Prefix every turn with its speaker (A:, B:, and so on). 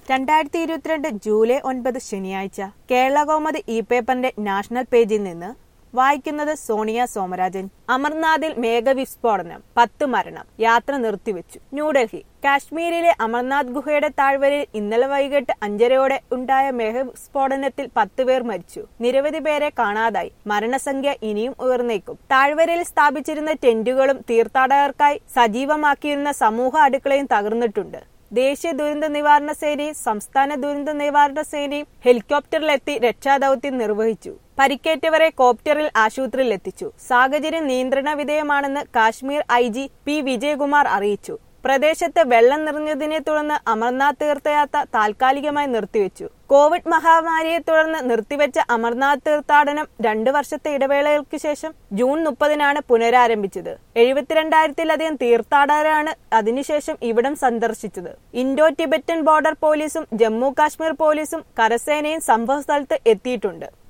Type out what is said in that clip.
A: രണ്ടായിരത്തി ഇരുപത്തിരണ്ട് ജൂലൈ ഒൻപത് ശനിയാഴ്ച കേരള കൗമുദി ഇ പേപ്പറിന്റെ നാഷണൽ പേജിൽ നിന്ന് വായിക്കുന്നത് സോണിയ സോമരാജൻ അമർനാഥിൽ മേഘവിസ്ഫോടനം പത്ത് മരണം യാത്ര നിർത്തിവെച്ചു ന്യൂഡൽഹി കാശ്മീരിലെ അമർനാഥ് ഗുഹയുടെ താഴ്വരയിൽ ഇന്നലെ വൈകിട്ട് അഞ്ചരയോടെ ഉണ്ടായ മേഘവിസ്ഫോടനത്തിൽ പത്ത് പേർ മരിച്ചു നിരവധി പേരെ കാണാതായി മരണസംഖ്യ ഇനിയും ഉയർന്നേക്കും താഴ്വരയിൽ സ്ഥാപിച്ചിരുന്ന ടെന്റുകളും തീർത്ഥാടകർക്കായി സജീവമാക്കിയിരുന്ന സമൂഹ അടുക്കളയും തകർന്നിട്ടുണ്ട് ദേശീയ ദുരന്ത നിവാരണ സേനയും സംസ്ഥാന ദുരന്ത നിവാരണ സേനയും ഹെലികോപ്റ്ററിലെത്തി രക്ഷാദൌത്യം നിർവഹിച്ചു പരിക്കേറ്റവരെ കോപ്റ്ററിൽ ആശുപത്രിയിൽ എത്തിച്ചു സാഹചര്യം നിയന്ത്രണ വിധേയമാണെന്ന് Kashmir I G P Vijayakumar അറിയിച്ചു പ്രദേശത്ത് വെള്ളം നിറഞ്ഞതിനെ തുടർന്ന് അമർനാഥ് തീർത്ഥയാത്ര താൽക്കാലികമായി നിർത്തിവെച്ചു കോവിഡ് മഹാമാരിയെ തുടർന്ന് നിർത്തിവെച്ച അമർനാഥ് തീർത്ഥാടനം രണ്ടു വർഷത്തെ ഇടവേളകൾക്ക് ശേഷം ജൂൺ മുപ്പതിനാണ് പുനരാരംഭിച്ചത് എഴുപത്തിരണ്ടായിരത്തിലധികം തീർത്ഥാടകരാണ് അതിനുശേഷം ഇവിടം സന്ദർശിച്ചത് ഇൻഡോ ടിബറ്റൻ ബോർഡർ പോലീസും ജമ്മു കാശ്മീർ പോലീസും കരസേനയും സംഭവ സ്ഥലത്ത് എത്തിയിട്ടുണ്ട്